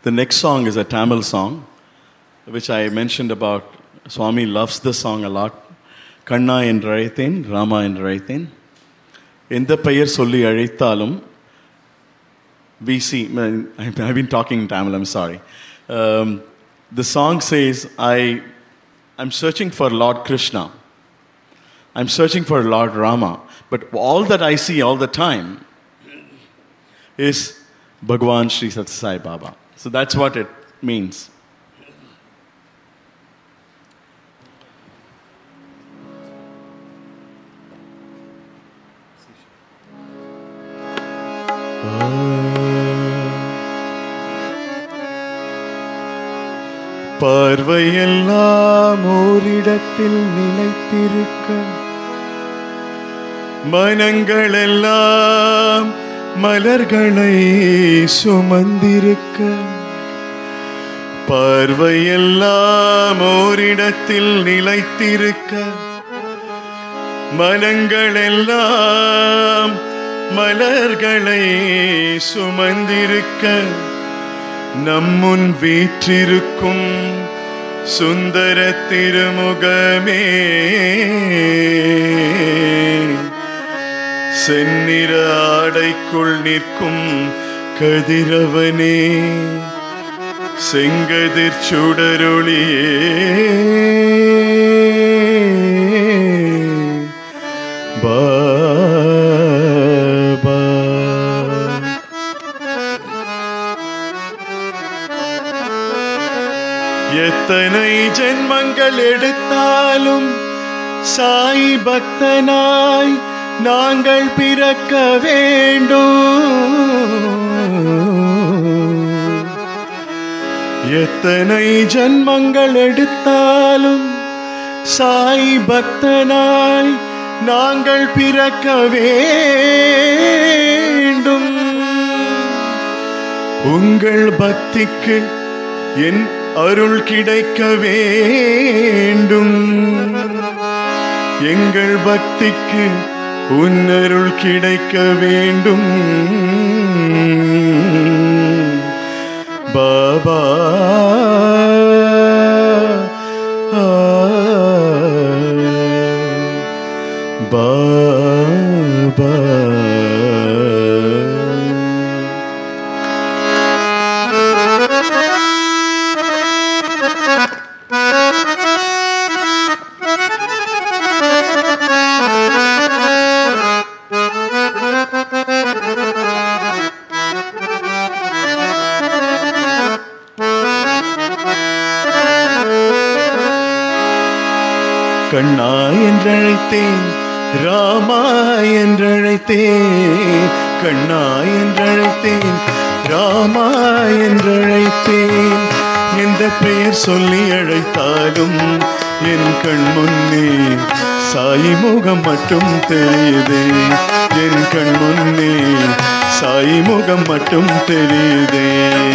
The next song is a Tamil song, which I mentioned about. Swami loves this song a lot. கண்ணா என்று அழைத்தேன் ராமா என்று அழைத்தேன் எந்த பெயர் சொல்லி அழைத்தாலும் we see i've been talking in tamil i'm sorry um, the song says i i'm searching for lord krishna i'm searching for lord rama but all that i see all the time is bhagwan sri sat sai baba so that's what it means பார்வையெல்லாம் ஓரிடத்தில் நிலைத்திருக்க மனங்களெல்லாம் மலர்களை சுமந்திருக்க பார்வையெல்லாம் ஓரிடத்தில் நிலைத்திருக்க மனங்களெல்லாம் மலர்களை சுமந்திருக்க நம்முன் வீற்றிருக்கும் சுந்தர திருமுகமே செந்நிற ஆடைக்குள் நிற்கும் கதிரவனே செங்கதிர் சுடரொளியே பாபா எத்தனை ஜென்மங்கள் எடுத்தாலும் சாய் பக்தனாய் நாங்கள் பிறக்க வேண்டும் எத்தனை ஜென்மங்கள் எடுத்தாலும் சாய் பக்தனாய் நாங்கள் பிறக்க வேண்டும் உங்கள் பக்திக்கு என் அருள் கிடைக்க வேண்டும் எங்கள் பக்திக்கு உன் அருள் கிடைக்க வேண்டும் பாபா பாபா கண்ணா என்றழைத்தேன் ராமா என்றழைத்தேன் கண்ணா என்றழைத்தேன் ராமா என்றழைத்தேன் எந்த பெயர் சொல்லி அழைத்தாலும் என் கண் முன்னே சாய் முகம் மட்டும் தெரியுதே என் கண் முன்னே சாய் முகம் மட்டும் தெரியுதே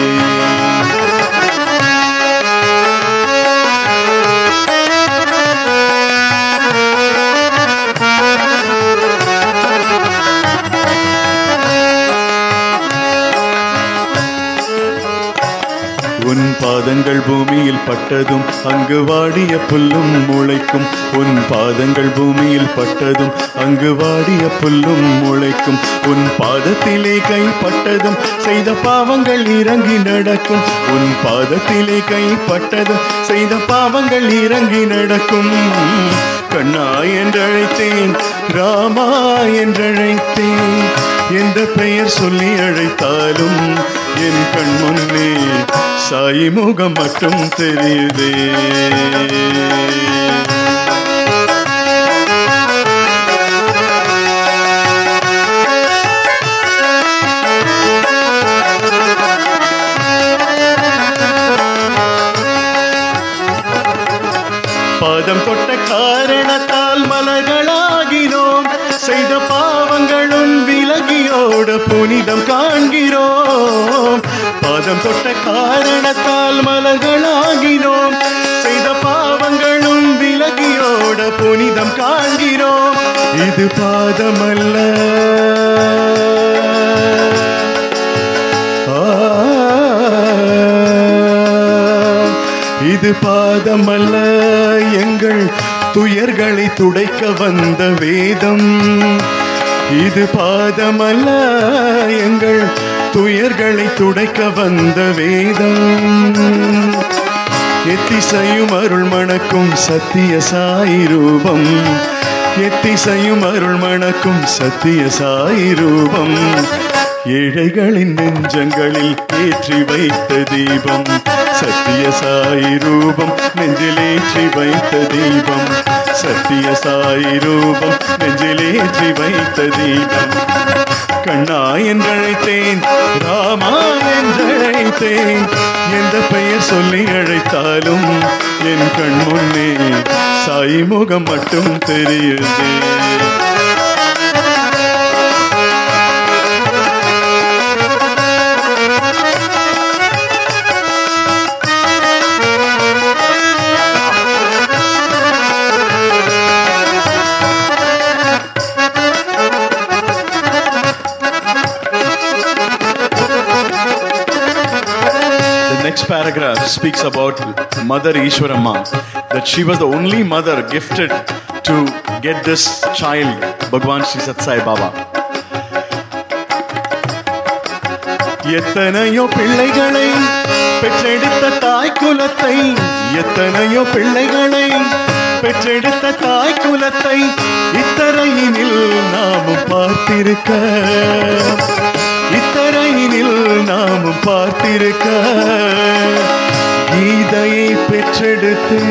உன் பாதங்கள் பூமியில் பட்டதும் அங்கு வாடிய புல்லும் முளைக்கும் உன் பாதங்கள் பூமியில் பட்டதும் அங்கு வாடிய புல்லும் முளைக்கும் உன் பாதத்திலே கைப்பட்டதும் செய்த பாவங்கள் இறங்கி நடக்கும் உன் பாதத்திலே கைப்பட்டதும் செய்த பாவங்கள் இறங்கி நடக்கும் கண்ணா என்றழைத்தேன் ராமா என்றழைத்தேன் எந்த பெயர் சொல்லி அழைத்தாலும் என் கண் முன்னே சாய் முகம் மட்டும் தெரியுதே பாதம் தொட்ட காரணத்தால் மலர்களாகினோம் செய்த பாவங்களும் விலகியோட புனிதம் காண்கிறோம் பாதம் தொட்ட காரணத்தால் மலர்களாகினோம் செய்த பாவங்களும் விலகியோட புனிதம் காண்கிறோம் இது பாதமல்ல ஆ இது பாதமல்ல எங்கள் துயர்களை துடைக்க வந்த வேதம் இது பாதமல்ல எங்கள் துயர்களை துடைக்க வந்த வேதம் எத்திசையும் அருள் மணக்கும் சத்திய சாய் ரூபம் எத்திசையும் அருள் மணக்கும் சத்திய சாய் ரூபம் ஏழைகளின் நெஞ்சங்களில் ஏற்றி வைத்த தீபம் சத்திய சாய் ரூபம் நெஞ்சில் ஏற்றி வைத்த தீபம் சத்திய சாய் ரூபம் நெஞ்சில் ஏற்றி வைத்த தீபம் கண்ணா என்றழைத்தேன் ராமா என்றழைத்தேன் எந்த பெயர் சொல்லி அழைத்தாலும் என் கண் முன்னே சாய் முகம் மட்டும் தெரியுதே The next paragraph speaks about Mother Ishwaramma, that she was the only mother gifted to get this child, Bhagwan Sri Sat Sai Baba. எத்தனையோ பிள்ளைகளை பெற்றெடுத்த தாய் குலத்தை எத்தனையோ பிள்ளைகளை பெற்றெடுத்த தாய் குலத்தை இத்தரையினில் நாமும் பார்த்திருக்க இத்தரையினில் நாமும் பார்த்திருக்க கீதையை பெற்றெடுத்து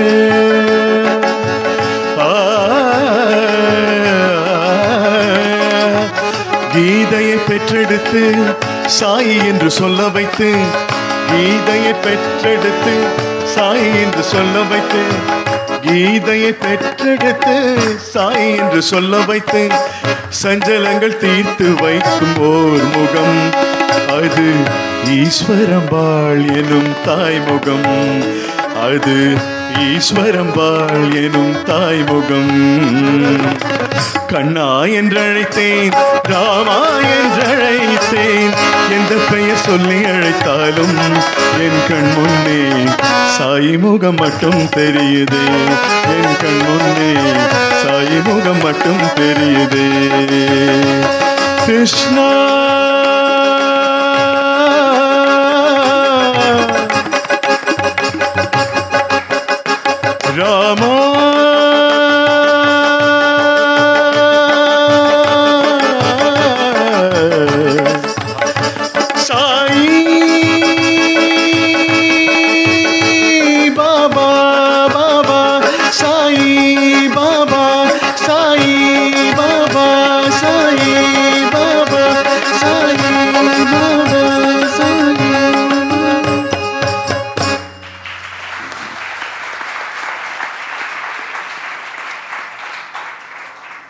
கீதையை பெற்றெடுத்து சாயி என்று சொல்ல வைத்து கீதையை பெற்றெடுத்து சாயி என்று சொல்ல வைத்து கீதையை பெற்றெடுத்து சாய் என்று சொல்ல வைத்து சஞ்சலங்கள் தீர்த்து வைக்கும் ஓர் முகம் அது ஈஸ்வரம்பாள் எனும் தாய்முகம் அது ஈஸ்வரம்பாள் எனும் தாய்முகம் கண்ணா என்றழைத்தேன் ராமா என்றழைத்தேன் எந்த பெயர் சொல்லி அழைத்தாலும் என் கண் முன்னே சாய் முகம் மட்டும் தெரியுதே என் கண் முன்னே சாய் முகம் மட்டும் தெரியுதே கிருஷ்ணா